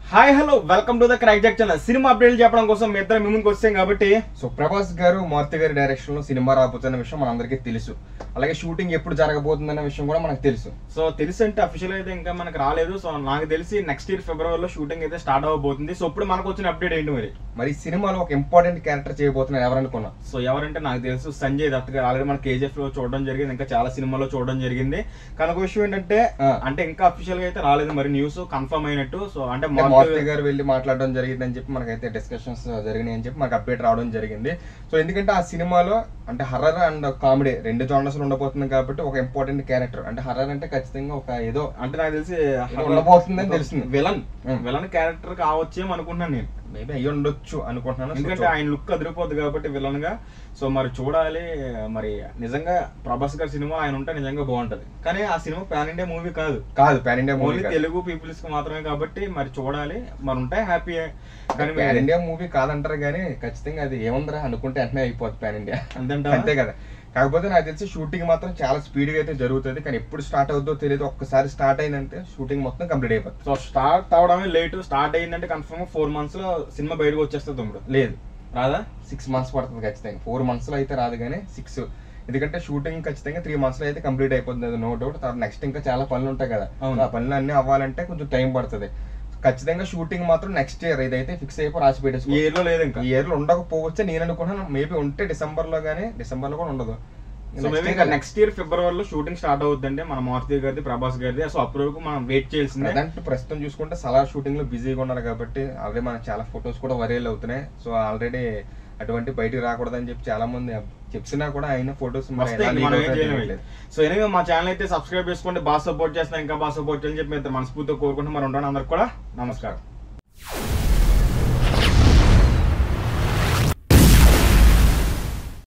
Hi hello welcome to the Crack Jack channel సినిమా update చెప్పడం కోసం మీ ఇద్దరు మీ ముందుకు వచ్చాం కాబట్టి సో ప్రభాస్ గారు మారుతి గారి డైరెక్షన్ లో సినిమా రాబోతున్న విషయం మనందరికీ తెలుసు అలాగే షూటింగ్ ఎప్పుడు జరగబోతుందన్న విషయం కూడా మనకు తెలుసు సో తెలుసు అంటే అఫీషియల్ అయితే ఇంకా మనకు రాలేదు సో నాకు తెలిసి నెక్స్ట్ ఇయర్ ఫిబ్రవరిలో షూటింగ్ అయితే స్టార్ట్ అవ్వబోతుంది సో ఇప్పుడు మనకు వచ్చిన అప్డేట్ ఏంటి మరి మరి ఈ సినిమాలో ఒక ఇంపార్టెంట్ క్యారెక్టర్ చేయబోతున్నారు ఎవరనుకున్నా సో ఎవరంటే నాకు తెలుసు సంజయ్ దత్ గారు ఆల్రెడీ మన కేజీఎఫ్ లో చూడడం జరిగింది ఇంకా చాలా సినిమాలో చూడడం జరిగింది కానీ ఒక విషయం ఏంటంటే ఆ. అంటే ఇంకా అఫీషియల్ గా అయితే రాలేదు మరి న్యూస్ కన్ఫర్మ్ అయినట్టు సో అంటే అంటే మారుతి మారుతి గారు వెళ్ళి మాట్లాడడం జరిగింది అని చెప్పి మనకైతే డిస్కషన్స్ జరిగినాయి అని చెప్పి మనకు అప్డేట్ రావడం జరిగింది సో ఎందుకంటే ఆ సినిమాలో అంటే హర్రర్ అండ్ కామెడీ రెండు జోనర్స్ ఉండబోతుంది కాబట్టి ఒక ఇంపార్టెంట్ క్యారెక్టర్ అంటే హర్రర్ అంటే ఖచ్చితంగా ఒక ఏదో అంటే నాకు తెలిసి ఏదో ఉండబోతుందని తెలిసింది. విలన్ ఉం. విలన్ క్యారెక్టర్ కావచ్చేమో అనుకుంటున్నాను నేను మేబీ అయ్యి ఉండొచ్చు అనుకుంటున్నాను సో ఎందుకంటే ఆయన లుక్ అదిరిపోద్ది కాబట్టి విలన్ గా సో మరి చూడాలి మరి నిజంగా ప్రభాస్ గారి సినిమా ఆయన ఉంటే నిజంగా బాగుంటది కానీ ఆ సినిమా పాన్ ఇండియా మూవీ కాదు కాదు pan India movie only Telugu peoples కి మాత్రమే కాబట్టి మరి చూడాలి మరి ఉంటే హ్యాపీ కానీ పాన్ ఇండియా మూవీ కాదంటారు కానీ ఖచ్చితంగా అది ఏముందిరా అనుకుంటే వెంటనే అయిపోద్ది పాన్ ఇండియా అంతేంటావా? అంతే కదా కాకపోతే నాకు తెలిసి షూటింగ్ మాత్రం చాలా స్పీడ్ గా అయితే జరుగుతుంది కానీ ఎప్పుడు స్టార్ట్ అవుతుందో తెలియదు ఒక్కసారి స్టార్ట్ అయిందంటే షూటింగ్ మొత్తం కంప్లీట్ అయిపోతుంది సో స్టార్ట్ అవడమే లేట్ స్టార్ట్ అయిందంటే కన్ఫర్మ్ ఫోర్ మంత్స్ లో సినిమా బయటకు వచ్చేస్తుంది తమ్ముడు లేదు రాదా సిక్స్ మంత్స్ పడుతుంది ఖచ్చితంగా ఫోర్ మంత్స్ లో అయితే రాదు కానీ సిక్స్ ఎందుకంటే షూటింగ్ ఖచ్చితంగా త్రీ మంత్స్ లో అయితే కంప్లీట్ అయిపోతుంది నో డౌట్ తర్వాత నెక్స్ట్ ఇంకా చాలా పనులు ఉంటాయి కదా అవును. ఆ పనులు అన్ని అవ్వాలంటే కొంచెం టైం పడుతుంది ఖచ్చితంగా షూటింగ్ మాత్రం నెక్స్ట్ ఇయర్ ఇదైతే ఫిక్స్ అయిపోయి రాసి ఈ పెట్టేసుకో ఇయర్ లో లేదు ఇంకా ఈ ఇయర్ లో ఉండకపోవచ్చు నేను అనుకుంటున్నాను మేబీ ఉంటే డిసెంబర్ లో కానీ డిసెంబర్ లో కూడా ఉండదు సో మేము ఇంకా నెక్స్ట్ ఇయర్ ఫిబ్రవరిలో షూటింగ్ స్టార్ట్ అవుతుందండి మన మారుతి గారిది ప్రభాస్ గారిది సో అప్పటి వరకు మనం వెయిట్ చేయాల్సిందే ప్రజెంట్ ప్రస్తుతం చూసుకుంటే సలార్ షూటింగ్ లో బిజీగా ఉన్నారు కాబట్టి ఆల్రెడీ మనకు చాలా ఫొటోస్ కూడా వైరల్ అవుతున్నాయి సో ఆల్రెడీ అటువంటి బయటికి రాకూడదని చెప్పి చాలా మంది చెప్తున్నా కూడా అయిన ఫొటోస్ వస్తాయి మనం ఏం చేయలేము సో ఎనివే మా ఛానల్ అయితే సబ్స్క్రైబ్ చేసుకోండి బాగా సపోర్ట్ చేస్తున్నా ఇంకా బాగా సపోర్ట్ చేయాలని చెప్పి మేము మనస్ఫూర్తిగా కోరుకుంటూ మరి ఉంటాను అందరికి కూడా నమస్కారం